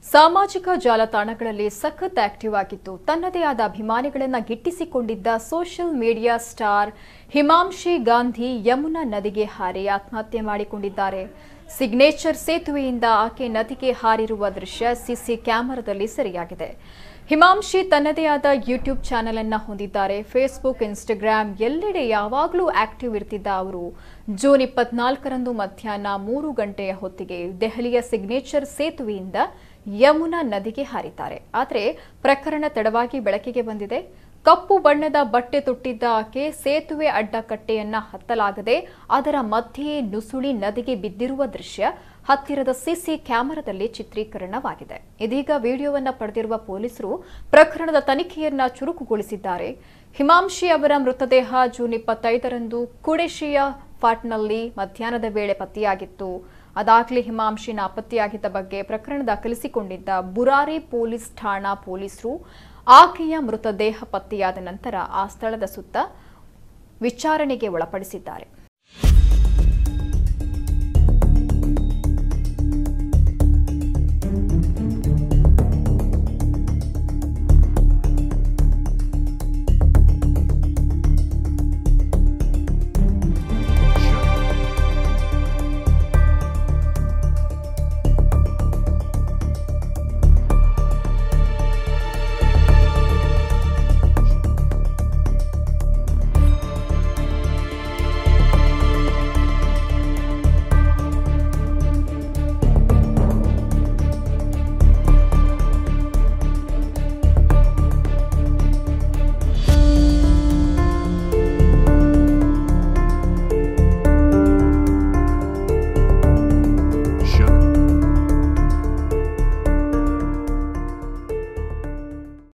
ಸಾಮಾಜಿಕ ಜಾಲತಾಣಗಳಲ್ಲಿ ಸಖತ್ ಆಕ್ಟಿವ್ ಆಗಿದ್ದು ತನ್ನದೇ ಆದ ಅಭಿಮಾನಿಗಳನ್ನ ಗಿಟ್ಟಿಸಿಕೊಂಡಿದ್ದ social media star Himanshi Gandhi Yamuna ನದಿಗೆ ಹಾರಿ ಆತ್ಮಹತ್ಯೆ ಮಾಡಿಕೊಂಡಿದ್ದಾರೆ ಸಿಗ್ನೇಚರ್ ಸೇತುವೆಯಿಂದ ಆಕೆ ನದಿಗೆ ಹಾರಿರುವ ದೃಶ್ಯ ಸಿಸಿ ಕ್ಯಾಮೆರಾದಲ್ಲಿ ಸೆರೆಯಾಗಿದೆ ಹಿಮಾಂಶಿ ತನ್ನದೇ ಆದ ಯೂಟ್ಯೂಬ್ ಚಾನೆಲ್ ಅನ್ನ ಹೊಂದಿದ್ದಾರೆ ಫೇಸ್ಬುಕ್ ಇನ್ಸ್ಟಾಗ್ರಾಮ್ ಎಲ್ಲೆಡೆ ಯಾವಾಗಲೂ ಆಕ್ಟಿವ್ ಇರ್ತಿದ್ದ ಅವರು ಜೂನ್ ಇಪ್ಪತ್ನಾಲ್ಕರಂದು ಮಧ್ಯಾಹ್ನ ಮೂರು ಗಂಟೆಯ ಹೊತ್ತಿಗೆ ದೆಹಲಿಯ ಸಿಗ್ನೇಚರ್ ಸೇತುವೆಯಿಂದ ಯಮುನಾ ನದಿಗೆ ಹಾರಿದ್ದಾರೆ ಆದರೆ ಪ್ರಕರಣ ತಡವಾಗಿ ಬೆಳಕಿಗೆ ಬಂದಿದೆ ಕಪ್ಪು ಬಣ್ಣದ ಬಟ್ಟೆ ತೊಟ್ಟಿದ್ದ ಆಕೆ ಸೇತುವೆ ಅಡ್ಡಕಟ್ಟೆಯನ್ನ ಹತ್ತಲಾಗದೆ ಅದರ ಮಧ್ಯೆಯೇ ನುಸುಳಿ ನದಿಗೆ ಬಿದ್ದಿರುವ ದೃಶ್ಯ ಹತ್ತಿರದ ಸಿಸಿ ಕ್ಯಾಮೆರಾದಲ್ಲಿ ಚಿತ್ರೀಕರಣವಾಗಿದೆ ಇದೀಗ ವಿಡಿಯೋವನ್ನ ಪಡೆದಿರುವ ಪೊಲೀಸರು ಪ್ರಕರಣದ ತನಿಖೆಯನ್ನ ಚುರುಕುಗೊಳಿಸಿದ್ದಾರೆ ಹಿಮಾಂಶಿ ಅವರ ಮೃತದೇಹ ಜೂನ್ ಇಪ್ಪತ್ತೈದರಂದು ಕುಡೆಶಿಯ ಫಾಟ್ನಲ್ಲಿ ಮಧ್ಯಾಹ್ನದ ವೇಳೆ ಪತ್ತೆಯಾಗಿತ್ತು ಅದಾಗಲೇ ಹಿಮಾಂಶಿ ನಾಪತ್ತೆಯಾಗಿದ್ದ ಬಗ್ಗೆ ಪ್ರಕರಣ ದಾಖಲಿಸಿಕೊಂಡಿದ್ದ ಬುರಾರಿ ಪೊಲೀಸ್ ಠಾಣಾ ಪೊಲೀಸರು ಆಕೆಯ ಮೃತದೇಹ ಪತ್ತೆಯಾದ ನಂತರ ಆ ಸ್ಥಳದ ಸುತ್ತ ವಿಚಾರಣೆಗೆ ಒಳಪಡಿಸಿದ್ದಾರೆ